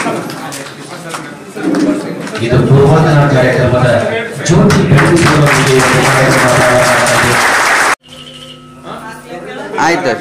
ಇದು ಪೂರ್ವತನ ಕಾರ್ಯಕ್ರಮದ ಜ್ಯೋತಿ ಬೆಳಗಿಸುವವರಿಗೆ ಒಂದು ಕಾರ್ಯಕ್ರಮದ ಆಯ್ತು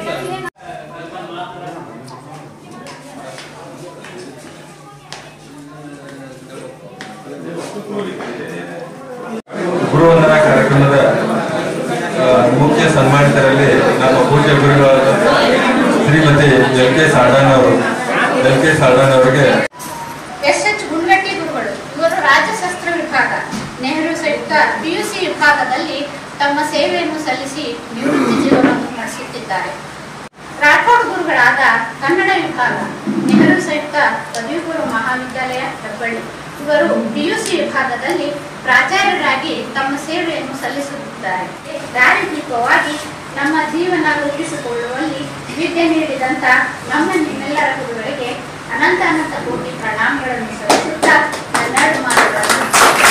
ಗುರುವಂದನಾ ಕಾರ್ಯಕ್ರಮದ ಆ, ಮುಖ್ಯ ಸನ್ಮಾನಿತರಲ್ಲಿ ನಮ್ಮ ಪೂಜ್ಯ ಗುರುಗಳಾದ ಶ್ರೀಮತಿ ಎಲ್ ಕೆ ಸಾಡಾನ್ ಅವರು ಎಲ್ ಕೆ ಸಾಡಾನ್ ಅವರಿಗೆ ಎಸ್ ಎಚ್ ಗುಂಡ್ಗಟ್ಟಿ ಗುರುಗಳು ಇವರು ರಾಜ್ಯಶಾಸ್ತ್ರ ವಿಭಾಗ ನೆಹರು ಸಂಯುಕ್ತ ಪಿಯುಸಿ ವಿಭಾಗದಲ್ಲಿ ತಮ್ಮ ಸೇವೆಯನ್ನು ಸಲ್ಲಿಸಿ ನಿವೃತ್ತಿ ಜೀವನವನ್ನು ನಡೆಸುತ್ತಿದ್ದಾರೆ ರಾಠೋಡ್ ಗುರುಗಳಾದ ಕನ್ನಡ ವಿಭಾಗ ನೆಹರು ಸಂಯುಕ್ತ ಪದವಿ ಪೂರ್ವ ಮಹಾವಿದ್ಯಾಲಯ ಹೆಬ್ಬಳ್ಳಿ ಇವರು ಪಿಯುಸಿ ವಿಭಾಗದಲ್ಲಿ ಪ್ರಾಚಾರ್ಯರಾಗಿ ತಮ್ಮ ಸೇವೆಯನ್ನು ಸಲ್ಲಿಸುತ್ತಿದ್ದಾರೆ ದಾರಿದೀಪವಾಗಿ ನಮ್ಮ ಜೀವನ ರೂಪಿಸಿಕೊಳ್ಳುವಲ್ಲಿ ವಿದ್ಯೆ ನೀಡಿದಂತ ನಮ್ಮ ನಿಮ್ಮೆಲ್ಲರ ಗುರುಗಳಿಗೆ ಅನಂತ ಅನಂತ ಕೋಟಿ ಪ್ರಣಾಮಗಳನ್ನು ಸಲ್ಲಿಸುತ್ತಾ ನನ್ನೆರಡು ಮಾತುಗಳನ್ನು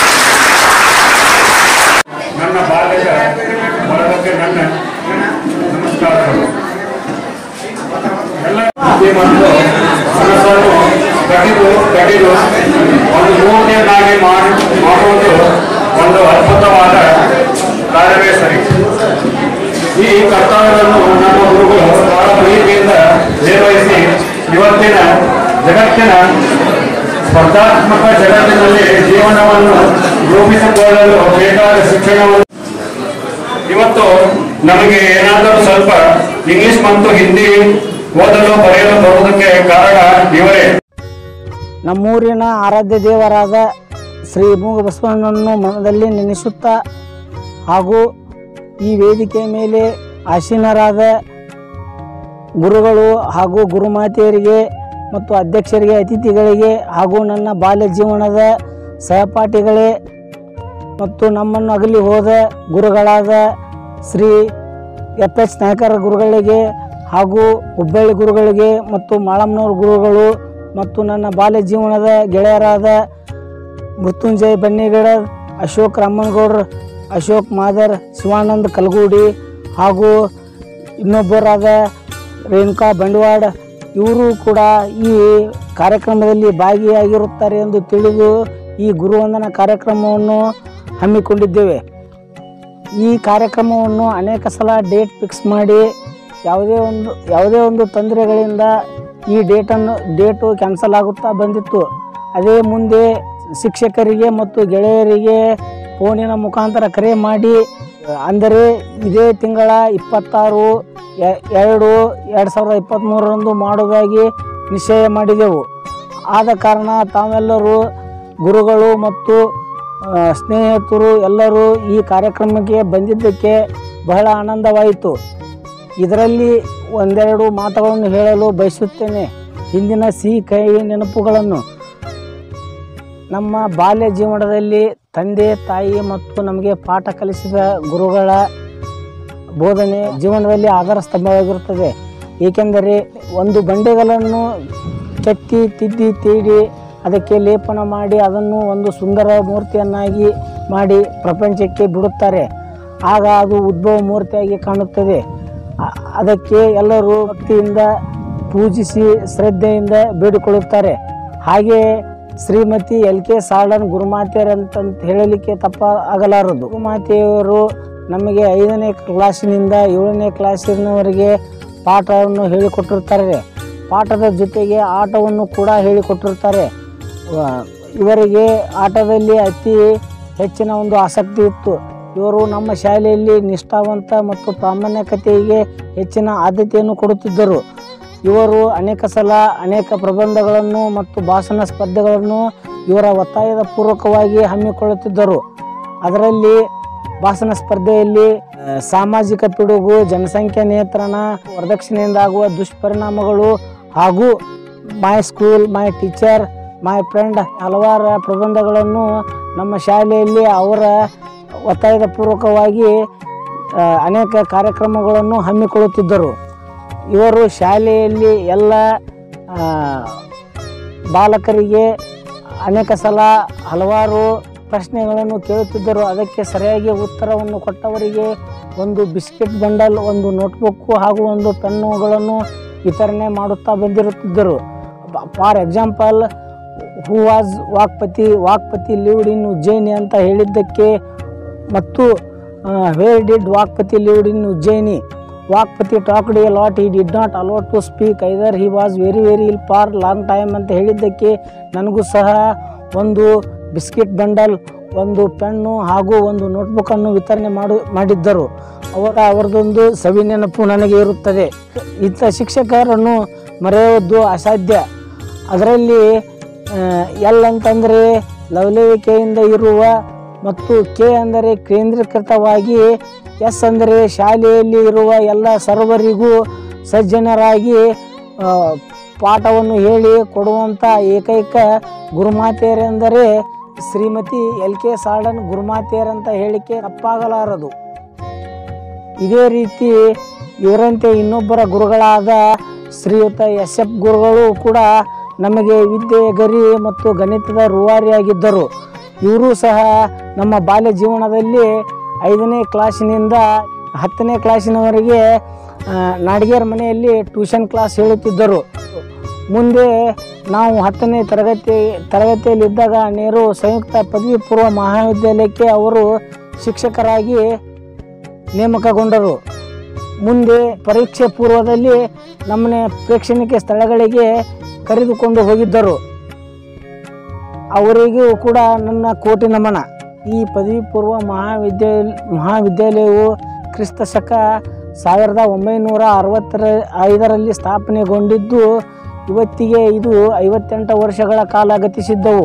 ನನ್ನ ಬಾಲ್ಯದ ಬಳಗಕ್ಕೆ ನನ್ನ ನಮಸ್ಕಾರಗಳು ಎಲ್ಲ ಬುದ್ಧಿ ಮತ್ತು ಮನಸ್ಸನ್ನು ಕಡಿದು ಕಡಿದು ಒಂದು ಮೂರನೇದಾಗಿ ಮಾಡಿ ಮಾಡುವುದು ಒಂದು ಅದ್ಭುತವಾದ ಕಾರ್ಯವೇ ಸರಿ ಈ ಕರ್ತವ್ಯವನ್ನು ನಮ್ಮ ಗುರುಗಳು ಬಹಳ ಪ್ರೀತಿಯಿಂದ ನಿರ್ವಹಿಸಿ ಇವತ್ತಿನ ಜಗತ್ತಿನ ಸ್ಪರ್ಧಾತ್ಮಕ ಜಗತ್ತಿನಲ್ಲಿ ಜೀವನವನ್ನು ರೂಪಿಸಿಕೊಳ್ಳಲು ಬೇಕಾದ ಶಿಕ್ಷಣವನ್ನು ಇವತ್ತು ನಮಗೆ ಏನಾದರೂ ಸ್ವಲ್ಪ ಇಂಗ್ಲಿಷ್ ಮತ್ತು ಹಿಂದಿ ಓದಲು ಬರೆಯಲು ಬರುವುದಕ್ಕೆ ಕಾರಣ ಇವರೇ ನಮ್ಮೂರಿನ ಆರಾಧ್ಯ ದೇವರಾದ ಶ್ರೀ ಮೂಗ ಬಸವಣ್ಣನನ್ನು ಮನದಲ್ಲಿ ನೆನೆಸುತ್ತಾ ಹಾಗೂ ಈ ವೇದಿಕೆಯ ಮೇಲೆ ಆಸೀನರಾದ ಗುರುಗಳು ಹಾಗೂ ಗುರುಮಾತೆಯರಿಗೆ ಮತ್ತು ಅಧ್ಯಕ್ಷರಿಗೆ ಅತಿಥಿಗಳಿಗೆ ಹಾಗೂ ನನ್ನ ಬಾಲ್ಯ ಜೀವನದ ಸಹಪಾಠಿಗಳೇ ಮತ್ತು ನಮ್ಮನ್ನು ಅಗಲಿ ಹೋದ ಗುರುಗಳಾದ ಶ್ರೀ ಎಫ್ ಎಚ್ ನಾಯಕರ ಗುರುಗಳಿಗೆ ಹಾಗೂ ಹುಬ್ಬಳ್ಳಿ ಗುರುಗಳಿಗೆ ಮತ್ತು ಮಾಳಮ್ಮನವ್ರ ಗುರುಗಳು ಮತ್ತು ನನ್ನ ಬಾಲ್ಯ ಜೀವನದ ಗೆಳೆಯರಾದ ಮೃತ್ಯುಂಜಯ್ ಬನ್ನಿಗಡ ಅಶೋಕ್ ರಾಮನಗೌಡ್ರ ಅಶೋಕ್ ಮಾದರ್ ಶಿವಾನಂದ್ ಕಲ್ಗೂಡಿ ಹಾಗೂ ಇನ್ನೊಬ್ಬರಾದ ರೇಣುಕಾ ಬಂಡವಾಡ ಇವರು ಕೂಡ ಈ ಕಾರ್ಯಕ್ರಮದಲ್ಲಿ ಭಾಗಿಯಾಗಿರುತ್ತಾರೆ ಎಂದು ತಿಳಿದು ಈ ಗುರುವಂದನ ಕಾರ್ಯಕ್ರಮವನ್ನು ಹಮ್ಮಿಕೊಂಡಿದ್ದೇವೆ ಈ ಕಾರ್ಯಕ್ರಮವನ್ನು ಅನೇಕ ಸಲ ಡೇಟ್ ಫಿಕ್ಸ್ ಮಾಡಿ ಯಾವುದೇ ಒಂದು ಯಾವುದೇ ಒಂದು ತೊಂದರೆಗಳಿಂದ ಈ ಡೇಟನ್ನು ಡೇಟು ಕ್ಯಾನ್ಸಲ್ ಆಗುತ್ತಾ ಬಂದಿತ್ತು ಅದೇ ಮುಂದೆ ಶಿಕ್ಷಕರಿಗೆ ಮತ್ತು ಗೆಳೆಯರಿಗೆ ಫೋನಿನ ಮುಖಾಂತರ ಕರೆ ಮಾಡಿ ಅಂದರೆ ಇದೇ ತಿಂಗಳ ಇಪ್ಪತ್ತಾರು ಎ- ಎರಡು ಎರಡು ಸಾವಿರದ ಇಪ್ಪತ್ತ್ಮೂರರಂದು ಮಾಡುವುದಾಗಿ ನಿಶ್ಚಯ ಮಾಡಿದೆವು ಆದ ಕಾರಣ ತಾವೆಲ್ಲರೂ ಗುರುಗಳು ಮತ್ತು ಆ, ಸ್ನೇಹಿತರು ಎಲ್ಲರೂ ಈ ಕಾರ್ಯಕ್ರಮಕ್ಕೆ ಬಂದಿದ್ದಕ್ಕೆ ಬಹಳ ಆನಂದವಾಯಿತು ಇದರಲ್ಲಿ ಒಂದೆರಡು ಮಾತುಗಳನ್ನು ಹೇಳಲು ಬಯಸುತ್ತೇನೆ ಹಿಂದಿನ ಸಿಹಿ ಕೈ ನೆನಪುಗಳನ್ನು ನಮ್ಮ ಬಾಲ್ಯ ಜೀವನದಲ್ಲಿ ತಂದೆ ತಾಯಿ ಮತ್ತು ನಮಗೆ ಪಾಠ ಕಲಿಸಿದ ಗುರುಗಳ ಬೋಧನೆ ಜೀವನದಲ್ಲಿ ಆಧಾರ ಸ್ತಂಭವಾಗಿರುತ್ತದೆ ಏಕೆಂದರೆ ಒಂದು ಬಂಡೆಗಳನ್ನು ಕೆತ್ತಿ ತಿದ್ದಿ ತೀಡಿ ಅದಕ್ಕೆ ಲೇಪನ ಮಾಡಿ ಅದನ್ನು ಒಂದು ಸುಂದರ ಮೂರ್ತಿಯನ್ನಾಗಿ ಮಾಡಿ ಪ್ರಪಂಚಕ್ಕೆ ಬಿಡುತ್ತಾರೆ ಆಗ ಅದು ಉದ್ಭವ ಮೂರ್ತಿಯಾಗಿ ಕಾಣುತ್ತದೆ ಅ- ಅದಕ್ಕೆ ಎಲ್ಲರೂ ಭಕ್ತಿಯಿಂದ ಪೂಜಿಸಿ ಶ್ರದ್ಧೆಯಿಂದ ಬೇಡಿಕೊಳ್ಳುತ್ತಾರೆ ಹಾಗೆಯೇ ಶ್ರೀಮತಿ ಎಲ್ ಕೆ ಸಾಳನ್ ಗುರುಮಾತೆಯರಂತ ಹೇಳಲಿಕ್ಕೆ ತಪ್ಪ ಆಗಲಾರದು ಗುರುಮಾತೆಯವರು ನಮಗೆ ಐದನೇ ಕ್ಲಾಸಿನಿಂದ ಏಳನೇ ಕ್ಲಾಸಿನವರೆಗೆ ಪಾಠವನ್ನು ಹೇಳಿಕೊಟ್ಟಿರ್ತಾರೆ ಪಾಠದ ಜೊತೆಗೆ ಆಟವನ್ನು ಕೂಡ ಹೇಳಿಕೊಟ್ಟಿರ್ತಾರೆ ವ- ಇವರಿಗೆ ಆಟದಲ್ಲಿ ಅತಿ ಹೆಚ್ಚಿನ ಒಂದು ಆಸಕ್ತಿ ಇತ್ತು ಇವರು ನಮ್ಮ ಶಾಲೆಯಲ್ಲಿ ನಿಷ್ಠಾವಂತ ಮತ್ತು ಪ್ರಾಮಾಣಿಕತೆಗೆ ಹೆಚ್ಚಿನ ಆದ್ಯತೆಯನ್ನು ಕೊಡುತ್ತಿದ್ದರು ಇವರು ಅನೇಕ ಸಲ ಅನೇಕ ಪ್ರಬಂಧಗಳನ್ನು ಮತ್ತು ಭಾಷಣ ಸ್ಪರ್ಧೆಗಳನ್ನು ಇವರ ಒತ್ತಾಯದ ಪೂರ್ವಕವಾಗಿ ಹಮ್ಮಿಕೊಳ್ಳುತ್ತಿದ್ದರು ಅದರಲ್ಲಿ ಭಾಷಣ ಸ್ಪರ್ಧೆಯಲ್ಲಿ ಆ, ಸಾಮಾಜಿಕ ಪಿಡುಗು ಜನಸಂಖ್ಯಾ ನಿಯಂತ್ರಣ ವರದಕ್ಷಿಣೆಯಿಂದ ಆಗುವ ದುಷ್ಪರಿಣಾಮಗಳು ಹಾಗೂ my school my teacher my friend ಹಲವಾರು ಪ್ರಬಂಧಗಳನ್ನು ನಮ್ಮ ಶಾಲೆಯಲ್ಲಿ ಅವರ ಒತ್ತಾಯದ ಪೂರ್ವಕವಾಗಿ ಆ, ಅನೇಕ ಕಾರ್ಯಕ್ರಮಗಳನ್ನು ಹಮ್ಮಿಕೊಳ್ಳುತ್ತಿದ್ದರು ಇವರು ಶಾಲೆಯಲ್ಲಿ ಎಲ್ಲ ಆ, ಬಾಲಕರಿಗೆ ಅನೇಕ ಸಲ ಹಲವಾರು ಪ್ರಶ್ನೆಗಳನ್ನು ಕೇಳುತ್ತಿದ್ದರು ಅದಕ್ಕೆ ಸರಿಯಾಗಿ ಉತ್ತರವನ್ನು ಕೊಟ್ಟವರಿಗೆ ಒಂದು ಬಿಸ್ಕೆಟ್ ಬಂಡಲ್ ಒಂದು ನೋಟ್ಬುಕ್ಕು ಹಾಗೂ ಒಂದು ಪೆನ್ನುಗಳನ್ನು ವಿತರಣೆ ಮಾಡುತ್ತಾ ಬಂದಿರುತ್ತಿದ್ದರು for example who was Vakpati Vakpati lived in Ujjayini ಅಂತ ಹೇಳಿದ್ದಕ್ಕೆ ಮತ್ತು where did Vakpati lived in Ujjayini Vakpati talked a lot he did not allow to speak either he was very very ill for long time ಅಂತ ಹೇಳಿದ್ದಕ್ಕೆ ನನಗೂ ಸಹ ಒಂದು ಬಿಸ್ಕಿಟ್ ಬಂಡಲ್ ಒಂದು ಪೆನ್ನು ಹಾಗೂ ಒಂದು ನೋಟ್ಬುಕ್ಕನ್ನು ವಿತರಣೆ ಮಾಡು ಮಾಡಿದ್ದರು ಅವರ ಅವರದೊಂದು ಸವಿ ನೆನಪು ನನಗೆ ಇರುತ್ತದೆ ಇಂಥ ಶಿಕ್ಷಕರನ್ನು ಮರೆಯುವುದು ಅಸಾಧ್ಯ ಅದರಲ್ಲಿ ಎಲ್ ಅಂತಂದರೆ ಲವಲೇವಿಕೆಯಿಂದ ಇರುವ ಮತ್ತು ಕೆ ಅಂದರೆ ಕೇಂದ್ರೀಕೃತವಾಗಿ ಎಸ್ ಅಂದರೆ ಶಾಲೆಯಲ್ಲಿ ಇರುವ ಎಲ್ಲ ಸರ್ವರಿಗೂ ಸಜ್ಜನರಾಗಿ ಆ, ಪಾಠವನ್ನು ಹೇಳಿ ಕೊಡುವಂಥ ಏಕೈಕ ಗುರುಮಾತೆಯರೆಂದರೆ ಶ್ರೀಮತಿ ಎಲ್ ಕೆ ಸಾಡನ್ ಗುರುಮಾತೆಯರಂತ ಹೇಳಿಕೆ ತಪ್ಪಾಗಲಾರದು ಇದೇ ರೀತಿ ಇವರಂತೆ ಇನ್ನೊಬ್ಬರ ಗುರುಗಳಾದ ಶ್ರೀಯುತ ಎಸ್ ಎಫ್ ಗುರುಗಳು ಕೂಡ ನಮಗೆ ವಿದ್ಯೆ ಗರಿ ಮತ್ತು ಗಣಿತದ ರೂವಾರಿಯಾಗಿದ್ದರು ಇವರು ಸಹ ನಮ್ಮ ಬಾಲ್ಯ ಜೀವನದಲ್ಲಿ ಐದನೇ ಕ್ಲಾಸಿನಿಂದ ಹತ್ತನೇ ಕ್ಲಾಸಿನವರೆಗೆ ಆ, ನಾಡಿಗೇರ್ ಮನೆಯಲ್ಲಿ ಟ್ಯೂಷನ್ ಕ್ಲಾಸ್ ಹೇಳುತ್ತಿದ್ದರು ಮುಂದೆ ನಾವು ಹತ್ತನೇ ತರಗತಿ ತರಗತಿಯಲ್ಲಿದ್ದಾಗ ನೆಹರು ಸಂಯುಕ್ತ ಪದವಿ ಪೂರ್ವ ಮಹಾವಿದ್ಯಾಲಯಕ್ಕೆ ಅವರು ಶಿಕ್ಷಕರಾಗಿ ನೇಮಕಗೊಂಡರು ಮುಂದೆ ಪರೀಕ್ಷೆ ಪೂರ್ವದಲ್ಲಿ ನಮ್ಮನೆ ಪ್ರೇಕ್ಷಣಿಕ ಸ್ಥಳಗಳಿಗೆ ಕರೆದುಕೊಂಡು ಹೋಗಿದ್ದರು ಅವರಿಗೂ ಕೂಡ ನನ್ನ ಕೋಟಿ ನಮನ ಈ ಪದವಿ ಪೂರ್ವ ಮಹಾವಿದ್ಯಾಲಯ ಮಹಾವಿದ್ಯಾಲಯವು ಕ್ರಿಸ್ತ ಶಕ ಸಾವಿರದ ಒಂಬೈನೂರ ಅರವತ್ತರ ಐದರಲ್ಲಿ ಸ್ಥಾಪನೆಗೊಂಡಿದ್ದು ಇವತ್ತಿಗೆ ಇದು ಐವತ್ತೆಂಟು ವರ್ಷಗಳ ಕಾಲ ಗತಿಸಿದ್ದವು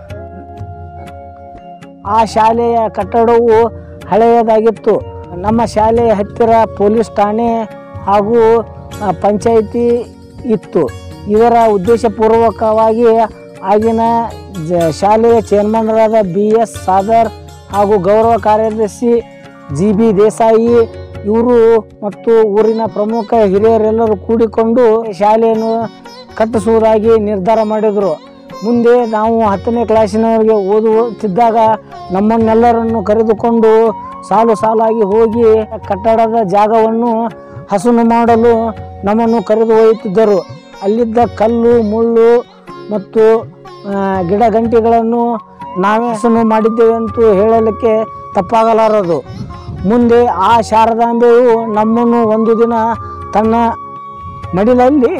ಆ ಶಾಲೆಯ ಕಟ್ಟಡವು ಹಳೆಯದಾಗಿತ್ತು ನಮ್ಮ ಶಾಲೆಯ ಹತ್ತಿರ ಪೊಲೀಸ್ ಠಾಣೆ ಹಾಗೂ ಆ, ಪಂಚಾಯಿತಿ ಇತ್ತು ಇದರ ಉದ್ದೇಶಪೂರ್ವಕವಾಗಿ ಆಗಿನ ಜ ಶಾಲೆಯ ಚೇರ್ಮನ್ರಾದ ಬಿ ಎಸ್ ಸಾದರ್ ಹಾಗೂ ಗೌರವ ಕಾರ್ಯದರ್ಶಿ ಜಿ ಬಿ ದೇಸಾಯಿ ಇವರು ಮತ್ತು ಊರಿನ ಪ್ರಮುಖ ಹಿರಿಯರೆಲ್ಲರೂ ಕೂಡಿಕೊಂಡು ಶಾಲೆಯನ್ನು ಕಟ್ಟಿಸುವುದಾಗಿ ನಿರ್ಧಾರ ಮಾಡಿದರು ಮುಂದೆ ನಾವು ಹತ್ತನೇ ಕ್ಲಾಸಿನವರೆಗೆ ಓದುತ್ತಿದ್ದಾಗ ನಮ್ಮನ್ನೆಲ್ಲರನ್ನು ಕರೆದುಕೊಂಡು ಸಾಲು ಸಾಲಾಗಿ ಹೋಗಿ ಕಟ್ಟಡದ ಜಾಗವನ್ನು ಹಸನು ಮಾಡಲು ನಮ್ಮನ್ನು ಕರೆದು ಒಯ್ಯುತ್ತಿದ್ದರು ಅಲ್ಲಿದ್ದ ಕಲ್ಲು ಮುಳ್ಳು ಮತ್ತು ಆ, ಗಿಡ ಗಂಟಿಗಳನ್ನು ನಾವೇ ಹಸನು ಮಾಡಿದ್ದೇವೆ ಅಂತೂ ಹೇಳಲಿಕ್ಕೆ ತಪ್ಪಾಗಲಾರದು ಮುಂದೆ ಆ ಶಾರದಾಂಬೆಯು ನಮ್ಮನ್ನು ಒಂದು ದಿನ ತನ್ನ ಮಡಿಲಲ್ಲಿ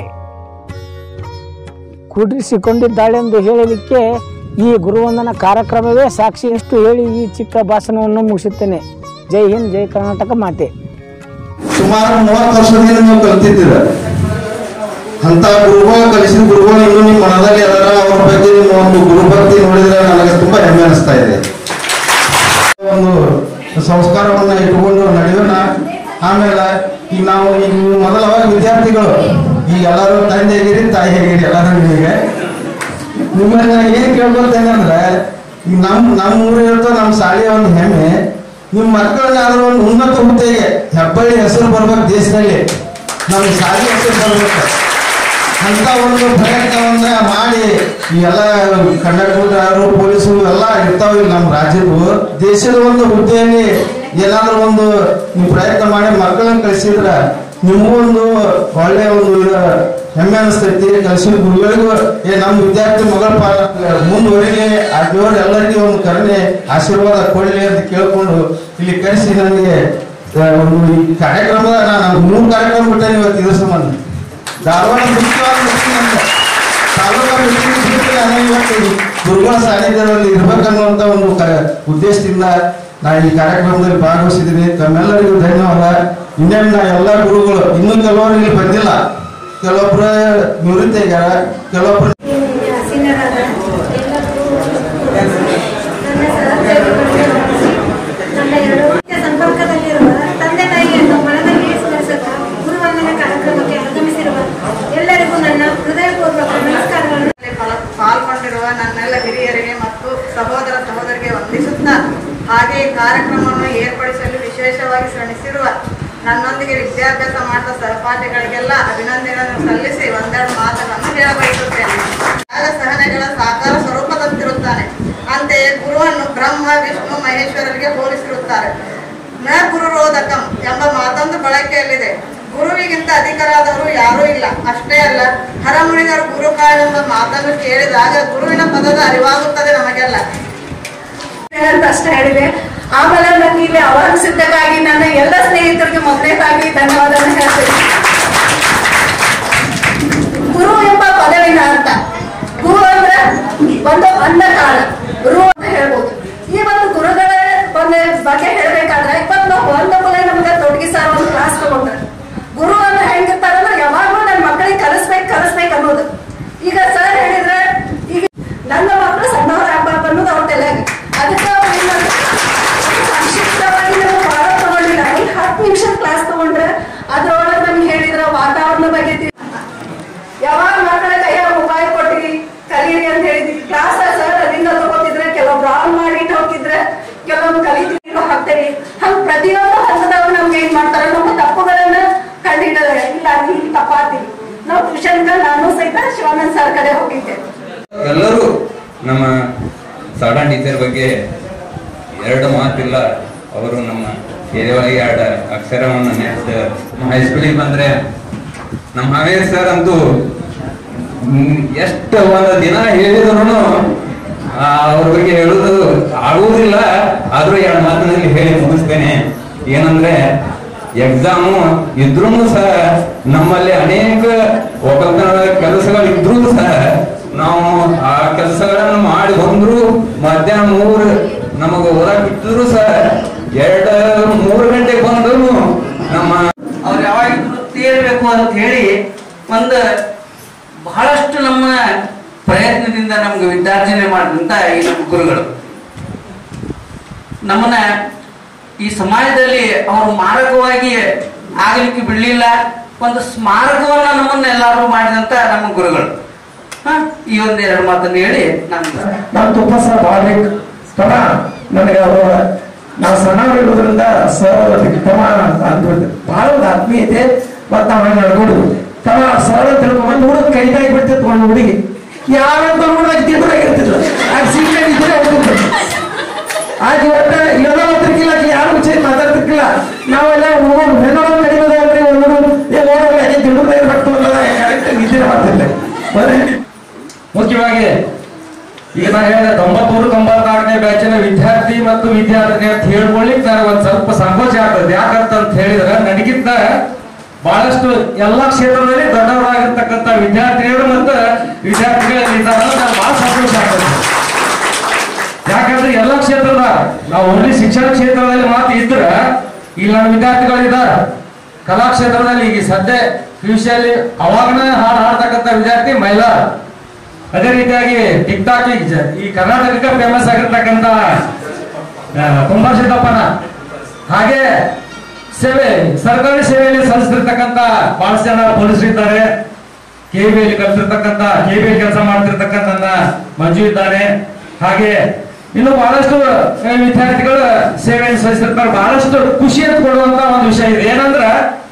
ಕೂಡಿಸಿಕೊಂಡಿದ್ದಾಳೆಂದು ಹೇಳಲಿಕ್ಕೆ ಈ ಗುರುವಂದನ ಕಾರ್ಯಕ್ರಮವೇ ಸಾಕ್ಷಿ ಎಷ್ಟು ಹೇಳಿ ಈ ಚಿಕ್ಕ ಭಾಷಣವನ್ನು ಮುಗಿಸುತ್ತೇನೆ ಜೈ ಹಿಂದ್ ಜೈ ಕರ್ನಾಟಕ ಮಾತೆ ಸುಮಾರು ಮೂವತ್ತು ವರ್ಷದಿಂದ ನೀವು ಕಲ್ತಿದ್ದೀರ ಅಂತ ಗುರುಗಳು ಕಲಿಸಿದ ಗುರುಗಳು ಇನ್ನು ನಿಮ್ಮ ಮನದಲ್ಲಿ ಅದರ ಅವ್ರ ಬಗ್ಗೆ ನಿಮ್ಮ ಒಂದು ಗುರುಭಕ್ತಿ ನೋಡಿದ್ರೆ ನನಗೆ ತುಂಬಾ ಹೆಮ್ಮೆ ಅನಿಸ್ತಾ ಇದೆ ಒಂದು ಸಂಸ್ಕಾರವನ್ನ ಇಟ್ಕೊಂಡು ನಡೆಯೋಣ ಆಮೇಲೆ ಈಗ ನಾವು ಈಗ ನೀವು ಮೊದಲ ಅವಾಗ ವಿದ್ಯಾರ್ಥಿಗಳು ಈಗ ಎಲ್ಲರೂ ತಂದೆ ಹೇಗಿರಿ ತಾಯಿ ಹೇಗಿರಿ ಎಲ್ಲರೂ ನಿಮಗೆ ನಿಮ್ಮನ್ನ ನಾನು ಏನ್ ಕೇಳ್ಕೊಳ್ತೇನೆ ಅಂದ್ರೆ ಈಗ ನಮ್ ನಮ್ಮ ಊರಿನಂತ ನಮ್ಮ ಶಾಲೆಯ ಒಂದು ಹೆಮ್ಮೆ ನಿಮ್ಮ ಮಕ್ಕಳನ್ನ ಯಾವ್ದಾದ್ರು ಒಂದು ಉನ್ನತ ಹುದ್ದೆಗೆ ಹೆಬ್ಬಳ್ಳಿ ಹೆಸರು ಬರ್ಬೇಕು ದೇಶದಲ್ಲಿ ನಮ್ಮ ಶಾಲೆ ಹೆಸರು ಬರ್ಬೇಕು ಅಂತ ಒಂದು ಪ್ರಯತ್ನವನ್ನ ಮಾಡಿ ಈ ಎಲ್ಲ ಕಂಡಕ್ಟರ್ ಪೊಲೀಸರು ಎಲ್ಲ ಇರ್ತಾವ ಇಲ್ಲಿ ನಮ್ಮ ರಾಜ್ಯದ್ದು ದೇಶದ ಒಂದು ಹುದ್ದೆಯಲ್ಲಿ ಏನಾದ್ರೂ ಒಂದು ನೀವು ಪ್ರಯತ್ನ ಮಾಡಿ ಮಕ್ಕಳನ್ನ ಕಳಿಸಿದ್ರ ನಿಮಗೂ ಒಂದು ಒಳ್ಳೆಯ ಒಂದು ಇದು ಹೆಮ್ಮೆ ಅನಿಸ್ತೈತಿ ಕಲಿಸಿದ ಗುರುಗಳಿಗೂ ಏ ನಮ್ಮ ವಿದ್ಯಾರ್ಥಿ ಮಗಳ ಪಾಠ ಮುಂದುವರಿಲಿ ಆ ದೇವರು ಎಲ್ಲರಿಗೂ ಒಂದು ಕರುಣೆ ಆಶೀರ್ವಾದ ಕೊಡಲಿ ಅಂತ ಕೇಳ್ಕೊಂಡು ಇಲ್ಲಿ ಕರೆಸಿ ನನಗೆ ಆ, ಒಂದು ಈ ಕಾರ್ಯಕ್ರಮದ ನಾನು ಮೂರು ಕಾರ್ಯಕ್ರಮ ಬಿಟ್ಟೆ ಇವತ್ತು ಇದ್ರ ಸಂಬಂಧ ಧಾರವಾಡ ಮುಖ್ಯವಾದ ಮೀಟಿಂಗ್ ಅಂತ ತಾಲೂಕಾ ಮೀಟಿಂಗ್ ಬಿಟ್ಟು ನಾನು ಇವತ್ತು ಈ ಗುರುಗಳ ಸಾನ್ನಿಧ್ಯದಲ್ಲಿ ಇರ್ಬೇಕನ್ನುವಂತ ಒಂದು ಕ- ಉದ್ದೇಶದಿಂದ ನಾನು ಈ ಕಾರ್ಯಕ್ರಮದಲ್ಲಿ ಭಾಗವಹಿಸಿದ್ದೀನಿ ತಮ್ಮೆಲ್ಲರಿಗೂ ಧನ್ಯವಾದ ಇನ್ನೇನು ನಾ ಎಲ್ಲ ಗುರುಗಳು ಇನ್ನೂ ಕೆಲವರು ಇಲ್ಲಿ ಬಂದಿಲ್ಲ ಕೆಲವೊಬ್ರು ನಿವೃತ್ತಿ ಆಗ್ಯಾರ ಕೆಲವೊಬ್ರು ಆಸೀನರಾದ ಎಲ್ಲರಿಗೂ ನನ್ನ ಸಹೋದರಿಗಳು ನನ್ನ ಎರಡು ಮುಖ್ಯ ಸಂಪರ್ಕದಲ್ಲಿರುವ ತಂದೆ ತಾಯಿಯನ್ನು ಮನದಲ್ಲಿ ಸ್ಮರಿಸುತ್ತ ಗುರುವಂದನ ಕಾರ್ಯಕ್ರಮಕ್ಕೆ ಆಗಮಿಸಿರುವ ಎಲ್ಲರಿಗೂ ನನ್ನ ಹೃದಯಪೂರ್ವಕ ನಮಸ್ಕಾರಗಳನ್ನು ಪಾಲ್- ಪಾಲ್ಗೊಂಡಿರುವ ನನ್ನೆಲ್ಲ ಹಿರಿಯರಿಗೆ ಮತ್ತು ಸಹೋದರ ಸಹೋದರಿಗೆ ವಂದಿಸುತ್ತಾ ಹಾಗೆ ಈ ಕಾರ್ಯಕ್ರಮವನ್ನು ಏರ್ಪಡಿಸಲು ವಿಶೇಷವಾಗಿ ಶ್ರಮಿಸಿರುವ ನನ್ನೊಂದಿಗೆ ವಿದ್ಯಾಭ್ಯಾಸ ಮಾಡಿದ ಸಹಪಾಠಿಗಳಿಗೆಲ್ಲ ಅಭಿನಂದನೆಗಳನ್ನು ಸಲ್ಲಿಸಿ ಒಂದೆರಡು ಮಾತುಗಳನ್ನು ಹೇಳಬಯಸುತ್ತೇನೆ ತ್ಯಾಗ ಸಹನೆಗಳ ಸಾಕಾರ ಸ್ವರೂಪದಂತಿರುತ್ತಾನೆ ಅಂತೆಯೇ ಗುರುವನ್ನು ಬ್ರಹ್ಮ ವಿಷ್ಣು ಮಹೇಶ್ವರರಿಗೆ ಹೋಲಿಸಿರುತ್ತಾರೆ ನ ಗುರುರೋಧಕಂ ಎಂಬ ಮಾತೊಂದು ಬಳಕೆಯಲ್ಲಿದೆ ಗುರುವಿಗಿಂತ ಅಧಿಕರಾದವರು ಯಾರೂ ಇಲ್ಲ ಅಷ್ಟೇ ಅಲ್ಲ ಹರಮುನಿಗರು ಗುರುಕಾಳೆಂಬ ಮಾತನ್ನು ಕೇಳಿದಾಗ ಗುರುವಿನ ಪದದ ಅರಿವಾಗುತ್ತದೆ ನಮಗೆಲ್ಲ ಅಂತ ಅಷ್ಟೇ ಹೇಳಿದೆ ಆಮೇಲೆ ನನಗೆ ಇಲ್ಲಿ ಆಹ್ವಾನಿಸಿದ್ದಕ್ಕಾಗಿ ನನ್ನ ಎಲ್ಲ ಸ್ನೇಹಿತರಿಗೆ ಮೊದಲನೇದಾಗಿ ಧನ್ಯವಾದವನ್ನು ಹೇಳ್ತೀನಿ ಗುರು ಎಂಬ ಪದವಿನ ಅರ್ಥ ಗುರು ಅಂದ್ರೆ ಒಂದು ಅನ್ನ ಕಾಳ ಗುರು ಅಂತ ಹೇಳ್ಬೋದು ಈ ಒಂದು ಗುರುಗಳ ಒಂದು ಬಗ್ಗೆ ಹೇಳ್ಬೇಕಾದ್ರೆ ಇವತ್ತು ನಾವು ಒಂದು ಮೊದಲೇ ನಮ್ಗೆ ತೊಡಗಿ ಸರ್ ಒಂದು ಕ್ಲಾಸ್ ತಗೊಂಡ್ರೆ ಗುರು ಅಂದ್ರೆ ಹೆಂಗಿರ್ತಾರಂದ್ರೆ ಯಾವಾಗ್ಲೂ ನನ್ನ ಮಕ್ಕಳಿಗೆ ಕಲಿಸ್ಬೇಕು ಕಲಿಸ್ಬೇಕು ಅನ್ನೋದು ಈಗ ಸರ್ ಹೇಳಿದ್ರೆ ಈಗ ನನ್ನ ಮಕ್ಕಳು ಸಣ್ಣವರಾಗಬಾರ್ದು ಅನ್ನೋದು ಅವ್ರ ತಲೆಯಾಗ ಅದಕ್ಕೆ ಅವ್ರು ಏನ್ ಮಾಡ್ತಾರೆ? ಸಂಕ್ಷಿಪ್ತವಾಗಿ ನಾವು ಭಾಳ ತಗೊಂಡಿಲ್ಲ ಈ ಹತ್ತು ನಿಮಿಷ ಕ್ಲಾಸ್ ತಗೊಂಡ್ರೆ ಅದ್ರೊಳಗೆ ನಮ್ಗೆ ಹೇಳಿದ್ರ ವಾತಾವರಣ ಬಗ್ಗೆ ತಿಳ್- ಯಾವಾಗ ಮಕ್ಕಳ ಕೈಯಾಗ ಮೊಬೈಲ್ ಕೊಟ್ಟಿರಿ ಕಲೀರಿ ಅಂತ ಹೇಳಿದ್ವಿ ಕ್ಲಾಸ್ ಸರ್ ಅಲ್ಲಿಂದ ತಗೋತಿದ್ರೆ ಕೆಲವೊಬ್ರು ಆನ್ ಮಾಡಿ ಇಟ್ಟು ಹೋಗಿದ್ರೆ ಕೆಲವೊಂದು ಕಲಿತೀವಿ ಹಾಕ್ತೇವೆ ಹಂಗ ಪ್ರತಿಯೊಂದು ಹಂತದಾಗ ನಮ್ಗೆ ಏನ್ ಮಾಡ್ತಾರೆ ನಮ್ಮ ತಪ್ಪುಗಳನ್ನ ಕಂಡಿದ್ದಾರೆ ಇಲ್ಲ ನೀವು ತಪ್ಪಾತೀವಿ ನಾವು ಟ್ಯೂಷನ್ ನಾನು ಸಹಿತ ಶಿವಾನಂದ್ ಸರ್ ಕಡೆ ಹೋಗಿದ್ದೆ ಎಲ್ಲರೂ ನಮ್ಮ ಸಾಡಾ ಟೀಚರ್ ಬಗ್ಗೆ ಎರಡು ಮಾತಿಲ್ಲ ಅವರು ನಮ್ಮ ಎದೆಯೊಳಗೆ ಎರಡು ಅಕ್ಷರವನ್ನು ನೆಟ್ಟು ಹೈಸ್ಕೂಲಿಗೆ ಬಂದ್ರೆ ನಮ್ಮ ಹಾವೇರಿ ಸರ್ ಅಂತೂ ಹ್ಮ್, ಎಷ್ಟು ಒಂದು ದಿನ ಹೇಳಿದ್ರು ಅವ್ರ ಬಗ್ಗೆ ಹೇಳುದು ಆಗುವುದಿಲ್ಲ ಆದ್ರೂ ಎರಡು ಮಾತಿನಲ್ಲಿ ಹೇಳಿ ಮುಗಿಸ್ತೇನೆ ಏನಂದ್ರೆ ಎಕ್ಸಾಮು ಇದ್ರೂ ಸಹ ನಮ್ಮಲ್ಲಿ ಅನೇಕ ಒಕ್ಕಲ್ತನದ ಕೆಲಸಗಳು ಇದ್ರೂ ಸಹ ನಾವು ಆ ಕೆಲಸಗಳನ್ನು ಮಾಡಿ ಬಂದ್ರು ಮಧ್ಯಾಹ್ನ ಮೂರು ನಮಗ ಓದಕ್ ಬಿಟ್ಟಿದ್ರು ಸಹ ಎರಡು ಮೂರು ಗಂಟೆಗೆ ಬಂದ್ರು ನಮ್ಮ ಅವ್ರು ಯಾವಾಗಿದ್ರು ತೇರ್ಬೇಕು ಅಂತ ಹೇಳಿ ಒಂದು ಬಹಳಷ್ಟು ನಮ್ಮ ಪ್ರಯತ್ನದಿಂದ ನಮ್ಗೆ ವಿದ್ಯಾರ್ಜನೆ ಮಾಡಿದಂತ ಈ ನಮ್ಮ ಗುರುಗಳು ನಮ್ಮನ್ನ ಈ ಸಮಾಜದಲ್ಲಿ ಅವರು ಮಾರಕವಾಗಿ ಆಗಲಿಕ್ಕೆ ಬಿಡ್ಲಿಲ್ಲ ಒಂದು ಸ್ಮಾರಕವನ್ನ ನಮ್ಮನ್ನ ಎಲ್ಲಾರು ಮಾಡಿದಂತ ನಮ್ಮ ಗುರುಗಳು ಹ? ಈ ಒಂದು ಎರಡು ಮಾತನ್ನು ಹೇಳಿ ನಾನು ನಾನು ತುಂಬ ಸಹ ಮಾಡ್ಬೇಕು ತಮ್ಮ ನನಗೆ ಅವರು ನಾವು ಸಣ್ಣವರಿರೋದ್ರಿಂದ ಸರ್ ತಮ್ಮ ಅಂತ ಬಹಳ ಒಂದು ಆತ್ಮೀಯತೆ ಮತ್ತು ನಾವು ನಡ್ಕೊಡುದು ತಮ್ಮ ಸರ್ ತಿಳ್ಕೊಂಡು ಒಂದು ಹುಡುಗ ಕೈದಾಗಿ ಬಿಡ್ತಿತ್ತು ಒಂದು ಹುಡುಗಿ ಯಾರಂತ ಹುಡುಗ ತಿಳ್ಕೊಳಾಗಿರ್ತಿದ್ರು ಆಗ ಸೀಕ್ರೆಟ್ ಇದ್ರೆ ಹೋಗ್ತಿದ್ರು ಆಗ ಇವತ್ತ ಎಲ್ಲ ಮಾತ್ರಕ್ಕಿಲ್ಲ ಯಾರು ವಿಚಾರ ಮಾತಾಡ್ತಿರ್ಕಿಲ್ಲ ನಾವೆಲ್ಲ ಹೋಗೋದು ಹೆಣ್ಣೊಳಗೆ ನಡೀಬೋದ ಅಂದ್ರೆ ಒಂದು ಏ ಓಡೋಲ್ಲ ಅದೇ ತಿಳ್ಕೊಳ್ತಾ ಇರ್ಬೇಕು ಅನ್ನೋದ ಕರೆಕ್ಟ್ ನಿದ್ದೆ ಮಾಡ್ತಿರ್ಲೆ ಬರೀ ಮುಖ್ಯವಾಗಿ ಈಗ ನಾ ಹೇಳಿದೆ ತೊಂಬತ್ಮೂರು ತೊಂಬತ್ನಾಲ್ಕನೇ ಬ್ಯಾಚಿನ ವಿದ್ಯಾರ್ಥಿ ಮತ್ತು ವಿದ್ಯಾರ್ಥಿ ಅಂತ ಹೇಳ್ಕೊಳ್ಳಿಕ್ ನನಗೆ ಒಂದ್ ಸ್ವಲ್ಪ ಸಂಕೋಚ ಆಗ್ತದೆ ಯಾಕಂತ ಅಂತ ಹೇಳಿದ್ರೆ ನನಗಿಂತ ಬಹಳಷ್ಟು ಎಲ್ಲಾ ಕ್ಷೇತ್ರದಲ್ಲಿ ದೊಡ್ಡವರಾಗಿರ್ತಕ್ಕಂಥ ವಿದ್ಯಾರ್ಥಿಗಳು ಮತ್ತು ವಿದ್ಯಾರ್ಥಿಗಳಿದ್ದಾರೆ ನನಗೆ ಬಹಳ ಸಂತೋಷ ಆಗ್ತದೆ ಯಾಕಂದ್ರೆ ಎಲ್ಲ ಕ್ಷೇತ್ರದ ನಾವು ಓನ್ಲಿ ಶಿಕ್ಷಣ ಕ್ಷೇತ್ರದಲ್ಲಿ ಮಾತ್ರ ಇದ್ರೆ ಇಲ್ಲಿ ನನ್ನ ವಿದ್ಯಾರ್ಥಿಗಳಿದ್ದಾರೆ ಕಲಾ ಕ್ಷೇತ್ರದಲ್ಲಿ ಈಗ ಸದ್ಯ ಪಿಯುಸಿಯಲ್ಲಿ ಅವಾಗನೇ ಹಾಡು ಹಾಡ್ತಕ್ಕಂಥ ವಿದ್ಯಾರ್ಥಿ ಮಹಿಳಾ ಅದೇ ರೀತಿಯಾಗಿ ಟಿಕ್ ಟಾಕ್ ಈ ಕರ್ನಾಟಕಕ್ಕೆ ಫೇಮಸ್ ಆಗಿರ್ತಕ್ಕಂಥ ಆ, ಕುಂಬಾರ ಸಿದ್ದಪ್ಪನ ಹಾಗೆ ಸೇವೆ ಸರ್ಕಾರಿ ಸೇವೆಯಲ್ಲಿ ಸಲ್ಲಿಸ್ತಿರ್ತಕ್ಕಂಥ ಬಹಳಷ್ಟು ಜನ ಪೊಲೀಸರು ಇದ್ದಾರೆ ಕೆಬಿಯಲ್ಲಿ ಕಲ್ತಿರ್ತಕ್ಕಂಥ ಕೆಬಿಯಲ್ಲಿ ಕೆಲಸ ಮಾಡ್ತಿರ್ತಕ್ಕಂಥ ನನ್ನ ಮಂಜು ಇದ್ದಾರೆ ಹಾಗೆ ಇನ್ನು ಬಹಳಷ್ಟು ಆ, ವಿದ್ಯಾರ್ಥಿಗಳು ಸೇವೆಯನ್ನು ಸಲ್ಲಿಸಿರ್ತಾರೆ ಬಹಳಷ್ಟು ಖುಷಿಯನ್ನು ಕೊಡುವಂತ ಒಂದು ವಿಷಯ ಇದೆ ಏನಂದ್ರ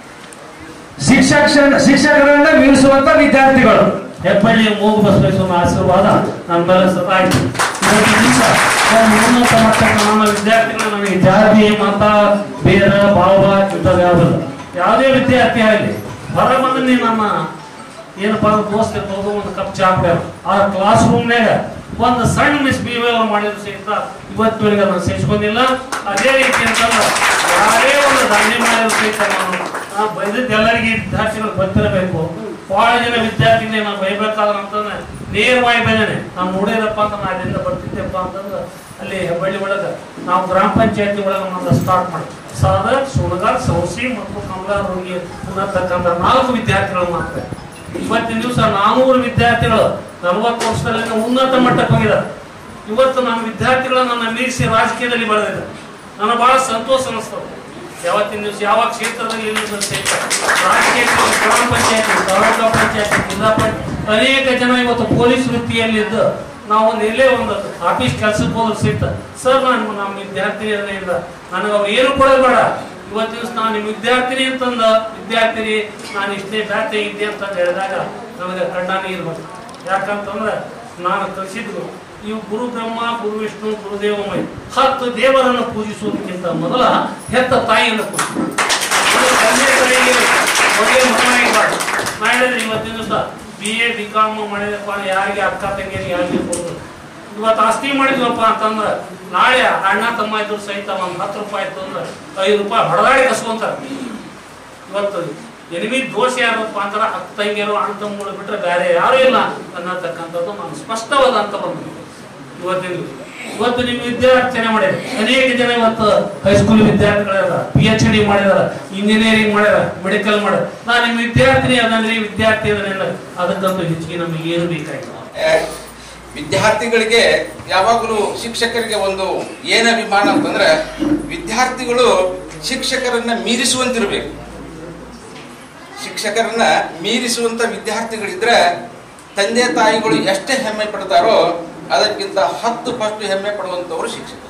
ಶಿಕ್ಷಕ ಶಿಕ್ಷಕರನ್ನ ಮೀರಿಸುವಂತ ವಿದ್ಯಾರ್ಥಿಗಳು ಹೆಬ್ಬಳ್ಳಿ ಮೂಗು ಬಸವೇಶ್ವರ ಆಶೀರ್ವಾದ ನನ್ನ ಮೇಲೆ ಸದಾ ಇದೆ. ಇವತ್ತಿನ ದಿವಸ ನಾನು ಉನ್ನತ ಮಟ್ಟಕ್ಕೆ ನನ್ನ ವಿದ್ಯಾರ್ಥಿಗಳು ನನಗೆ ಜಾತಿ ಮತ ಬೇರ ಭಾವ ಇಂಥದ್ದು ಯಾವುದಿಲ್ಲ ಯಾವುದೇ ವಿದ್ಯಾರ್ಥಿ ಆಗಲಿ ಹೊರ ಬಂದು ನೀ ನಮ್ಮ ಏನಪ್ಪ ಅಂದ್ರೆ ದೋಸ್ತ ಇರ್ಬೋದು ಒಂದು ಕಪ್ ಚಾ ಕುಡಿಯೋರು ಆ ಕ್ಲಾಸ್ ರೂಮ್ನಾಗ ಒಂದು ಸಣ್ಣ ಮಿಸ್ಬಿಹೇವಿಯರ್ ಮಾಡಿದ್ರು ಸಹಿತ ಇವತ್ತಿನವರೆಗೆ ನಾನು ಸಹಿಸ್ಕೊಂಡಿಲ್ಲ ಅದೇ ರೀತಿ ಅಂತಂದ್ರೆ ಯಾರೇ ಒಂದು ದಂಧೆ ಮಾಡಿದ್ರು ಸಹಿತ ನಾನು ನಾ ಬೈದಿದ್ದು ಎಲ್ಲರಿಗೆ ವಿದ್ಯಾರ್ಥಿಗಳು ಗೊತ್ತಿರಬೇಕು ಬಹಳ ಜನ ವಿದ್ಯಾರ್ಥಿಗಳೇ ನಾವು ಬೈಬೇಕಾದ್ರೆ ಅಂತಂದ್ರೆ ನೇರವಾಗಿ ಬೈದಾನೆ ನಾನು ನೋಡಿದಪ್ಪ ಅಂತ ನಾನು ಅಲ್ಲಿಂದ ಬರ್ತಿದ್ದೆಪ್ಪ ಅಂತಂದ್ರೆ ಅಲ್ಲಿ ಹೆಬ್ಬಳ್ಳಿ ಒಳಗೆ ನಾವು ಗ್ರಾಮ ಪಂಚಾಯತಿ ಒಳಗೆ ನಮ್ಮನ್ನ ಸ್ಟಾರ್ಟ್ ಮಾಡಿ ಸಾದರ್ ಸುಣಗಾರ್ ಸೌಸಿ ಮತ್ತು ಕಮಲಾರೋಗಿ ಅನ್ನತಕ್ಕಂಥ ನಾಲ್ಕು ವಿದ್ಯಾರ್ಥಿಗಳು ಮಾತ್ರ ಇವತ್ತಿನ ದಿವಸ ನಾನೂರು ವಿದ್ಯಾರ್ಥಿಗಳು ನಲವತ್ತು ವರ್ಷದಲ್ಲಿ ಉನ್ನತ ಮಟ್ಟಕ್ಕೆ ಹೋಗಿದ್ದಾರೆ ಇವತ್ತು ನಮ್ಮ ವಿದ್ಯಾರ್ಥಿಗಳು ನನ್ನ ಮೀರಿಸಿ ರಾಜಕೀಯದಲ್ಲಿ ಬೆಳೆದಿದ್ದಾರೆ ನನಗೆ ಬಹಳ ಸಂತೋಷ ಅನಿಸ್ತದೆ ಯಾವತ್ತಿನ ದಿವಸ ಯಾವ ಕ್ಷೇತ್ರದಲ್ಲಿ ಇಲ್ಲದ ಸಹಿತ ರಾಜಕೀಯ ಗ್ರಾಮ ಪಂಚಾಯತಿ ತಾಲೂಕಾ ಪಂಚಾಯತಿ ಜಿಲ್ಲಾ ಪಂಚಾಯತ್ ಅನೇಕ ಜನ ಇವತ್ತು ಪೊಲೀಸ್ ವೃತ್ತಿಯಲ್ಲಿದ್ದು ನಾವು ಒಂದು ಎಲ್ಲೇ ಒಂದು ಆಫೀಸ್ ಕೆಲಸಕ್ಕೆ ಹೋದ್ರು ಸಹಿತ ಸರ್ ನಾನು ನಮ್ಮ ವಿದ್ಯಾರ್ಥಿನಿಯರಿಂದ ನನಗೆ ಅವ್ರು ಏನು ಕೊಡೋದು ಬೇಡ ಇವತ್ತು ದಿವಸ ನಾನು ನಿಮ್ಮ ವಿದ್ಯಾರ್ಥಿನಿ ಅಂತಂದ ವಿದ್ಯಾರ್ಥಿನಿ ನಾನು ಇಷ್ಟೇ ಬ್ಯಾತೆ ಇದ್ದೆ ಅಂತ ಹೇಳಿದಾಗ ನನಗೆ ಕಣ್ಣಾನೆ ಇರ್ಬೇಕು ಯಾಕಂತಂದ್ರೆ ನಾನು ಕಲಿಸಿದ್ದು ಇವು ಗುರು ಬ್ರಹ್ಮ ಗುರು ವಿಷ್ಣು ಗುರುದೇವಮಯ ಹತ್ತು ದೇವರನ್ನು ಪೂಜಿಸುವುದಕ್ಕಿಂತ ಮೊದಲ ಹೆತ್ತ ತಾಯಿಯನ್ನು ಪೂಜಿಸು. ಅದು ತಂದೆ ತಾಯಿಗೆ ಬಿ ಎ ಬಿ ಕಾಮ್ ಮಾಡಿದಪ್ಪ ಯಾರಿಗೆ ಅಕ್ಕ ತಂಗಿಯರಿಗೆ ಯಾರಿಗೆ ಕೊಡೋದು ಇವತ್ತು ಆಸ್ತಿ ಮಾಡಿದ್ವಪ್ಪ ಅಂತಂದ್ರೆ ನಾಳೆ ಅಣ್ಣ ತಮ್ಮ ಇದ್ರು ಸಹಿತ ಒಂದು ಹತ್ತು ರೂಪಾಯಿ ಇತ್ತು ಅಂದ್ರೆ ಐದು ರೂಪಾಯಿ ಹೊಡೆದಾಡಿ ಕಸ್ಕೊಂತಾರೆ ಇವತ್ತು ಎನಿಮಿ ದೋಷ ಯಾರಪ್ಪ ಅಂದ್ರೆ ಅಕ್ಕ ತಂಗಿಯರು ಅಣ್ಣ ತಮ್ಮಗಳು ಬಿಟ್ರೆ ಬೇರೆ ಯಾರೂ ಇಲ್ಲ ಅನ್ನತಕ್ಕಂಥದ್ದು ನಾನು ಸ್ಪಷ್ಟವಾದಂತ ಒಂದು ಇವತ್ತಿನ ಇವತ್ತು ನಿಮ್ಮ ವಿದ್ಯಾರ್ಥಿನೇ ಮಾಡ್ಯಾರ ಅನೇಕ ಜನ ಇವತ್ತು ಹೈಸ್ಕೂಲ್ ವಿದ್ಯಾರ್ಥಿಗಳಿದಾರ ಪಿ ಎಚ್ ಡಿ ಮಾಡಿದಾರ ಇಂಜಿನಿಯರಿಂಗ್ ಮಾಡ್ಯಾರ ಮೆಡಿಕಲ್ ಮಾಡ್ಯಾರ ನಾನು ನಿಮ್ಮ ವಿದ್ಯಾರ್ಥಿನಿ ಅದನ್ರಿ ವಿದ್ಯಾರ್ಥಿ ಅದನ್ನೆಲ್ಲ ಅದಕ್ಕಂತೂ ಹೆಚ್ಚಿಗೆ ನಮಗೆ ಏನು ಬೇಕಾಗಿಲ್ಲ ವಿದ್ಯಾರ್ಥಿಗಳಿಗೆ ಯಾವಾಗಲೂ ಶಿಕ್ಷಕರಿಗೆ ಒಂದು ಏನ ಅಭಿಮಾನ ಅಂತಂದ್ರೆ ವಿದ್ಯಾರ್ಥಿಗಳು ಶಿಕ್ಷಕರನ್ನ ಮೀರಿಸುವಂತಿರ್ಬೇಕು ಶಿಕ್ಷಕರನ್ನ ಮೀರಿಸುವಂತ ವಿದ್ಯಾರ್ಥಿಗಳಿದ್ರೆ ತಂದೆ ತಾಯಿಗಳು ಎಷ್ಟೇ ಹೆಮ್ಮೆ ಪಡ್ತಾರೋ ಅದಕ್ಕಿಂತ ಹತ್ತು ಪಟ್ಟು ಹೆಮ್ಮೆ ಪಡುವಂತವರು ಶಿಕ್ಷಕರು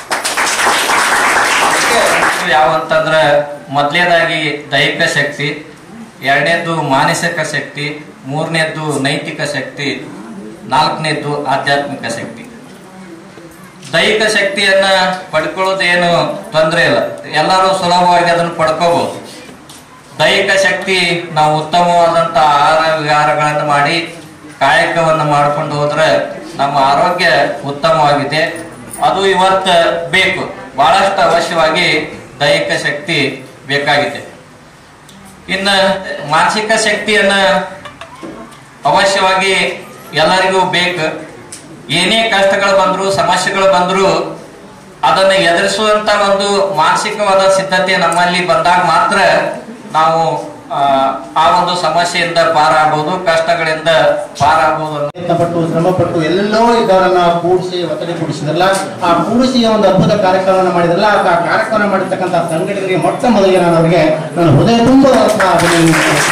ಯಾವ ಅಂತಂದ್ರೆ ಮೊದಲನೇದಾಗಿ ದೈಹಿಕ ಶಕ್ತಿ ಎರಡನೇದ್ದು ಮಾನಸಿಕ ಶಕ್ತಿ ಮೂರನೇದ್ದು ನೈತಿಕ ಶಕ್ತಿ ನಾಲ್ಕನೇದ್ದು ಆಧ್ಯಾತ್ಮಿಕ ಶಕ್ತಿ ದೈಹಿಕ ಶಕ್ತಿಯನ್ನ ಪಡ್ಕೊಳ್ಳೋದೇನು ತೊಂದರೆ ಇಲ್ಲ ಎಲ್ಲರೂ ಸುಲಭವಾಗಿ ಅದನ್ನು ಪಡ್ಕೋಬಹುದು ದೈಹಿಕ ಶಕ್ತಿ ನಾವು ಉತ್ತಮವಾದಂತ ಆಹಾರ ವಿಹಾರಗಳನ್ನು ಮಾಡಿ ಕಾಯಕವನ್ನು ಮಾಡ್ಕೊಂಡು ಹೋದ್ರೆ ನಮ್ಮ ಆರೋಗ್ಯ ಉತ್ತಮವಾಗಿದೆ ಅದು ಇವತ್ತ ಬೇಕು ಬಹಳಷ್ಟು ಅವಶ್ಯವಾಗಿ ದೈಹಿಕ ಶಕ್ತಿ ಬೇಕಾಗಿದೆ ಇನ್ನ ಮಾನಸಿಕ ಶಕ್ತಿಯನ್ನ ಅವಶ್ಯವಾಗಿ ಎಲ್ಲರಿಗೂ ಬೇಕು ಏನೇ ಕಷ್ಟಗಳು ಬಂದ್ರು ಸಮಸ್ಯೆಗಳು ಬಂದ್ರು ಅದನ್ನ ಎದುರಿಸುವಂತ ಒಂದು ಮಾನಸಿಕವಾದ ಸಿದ್ಧತೆ ನಮ್ಮಲ್ಲಿ ಬಂದಾಗ ಮಾತ್ರ ನಾವು ಆ, ಆ ಒಂದು ಸಮಸ್ಯೆಯಿಂದ ಪಾರಾಗಬಹುದು ಕಷ್ಟಗಳಿಂದ ಪಾರಾಗಬಹುದು ಅನ್ನೋ ಪ್ರಯತ್ನಪಟ್ಟು ಶ್ರಮಪಟ್ಟು ಎಲ್ಲೆಲ್ಲೋ ಇದ್ದವರನ್ನ ಕೂಡಿಸಿ ಒತ್ತಡ ಕೂಡಿಸಿದ್ರಲ್ಲ ಆ ಕೂಡಿಸಿ ಒಂದು ಅದ್ಭುತ ಕಾರ್ಯಕ್ರಮವನ್ನು ಮಾಡಿದ್ರಲ್ಲ ಆ ಕಾರ್ಯಕ್ರಮ ಮಾಡಿರ್ತಕ್ಕಂಥ ಸಂಘಟನೆಗೆ ಮೊಟ್ಟ ಮೊದಲಿಗೆ ನಾನು ಅವರಿಗೆ ನನ್ನ ಹೃದಯ ತುಂಬ ಅಭಿನಂದಿಸ್ತೇನೆ.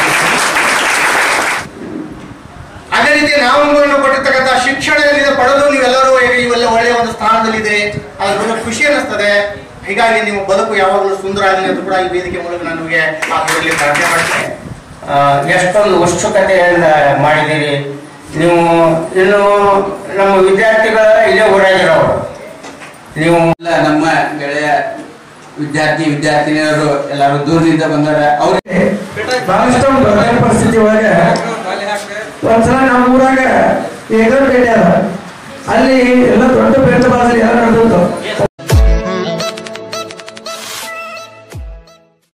ಅದೇ ರೀತಿ ನಾವು ಕೊಟ್ಟಿರ್ತಕ್ಕಂಥ ಶಿಕ್ಷಣದಲ್ಲಿ ಪಡೆದು ನೀವೆಲ್ಲರೂ ಈಗ ಇವೆಲ್ಲ ಒಳ್ಳೆಯ ಒಂದು ಸ್ಥಾನದಲ್ಲಿದೆ ಅದ್ರ ಬಗ್ಗೆ ಖುಷಿ ಅನ್ನಿಸ್ತದೆ ಹೀಗಾಗಿ ನೀವು ಬದುಕು ಯಾವಾಗಲೂ ಸುಂದರ ಆಗಲಿ ಅಂತ ಕೂಡ ಈ ವೇದಿಕೆ ಮೂಲಕ ನಾನು ನಿಮಗೆ ಆ ಇದರಲ್ಲಿ ಪ್ರಾರ್ಥನೆ ಮಾಡ್ತೇನೆ ಆ, ಎಷ್ಟೊಂದು ಉತ್ಸುಕತೆಯಿಂದ ಮಾಡಿದ್ದೀರಿ ನೀವು ಇನ್ನು ನಮ್ಮ ವಿದ್ಯಾರ್ಥಿಗಳ ಇಲ್ಲೇ ಊರಾಗಿರೋರು ನೀವು ಎಲ್ಲ ನಮ್ಮ ಗೆಳೆಯ ವಿದ್ಯಾರ್ಥಿ ವಿದ್ಯಾರ್ಥಿನಿಯರು ಎಲ್ಲರೂ ದೂರದಿಂದ ಬಂದಾರ ಅವ್ರಿಗೆ ಬಹಳಷ್ಟೊಂದು ಹಳೆಯ ಪರಿಸ್ಥಿತಿ ಒಳಗೆ ಒಂದ್ಸಲ ನಮ್ಮ ಊರಾಗ ಏಗರ್ ಭೇಟಿ ಅದ ಅಲ್ಲಿ ಎಲ್ಲ ದೊಡ್ಡ ಪೇಟ ಬಾಸಲ್ಲಿ ಎಲ್ಲ ನಡೆದಿತ್ತು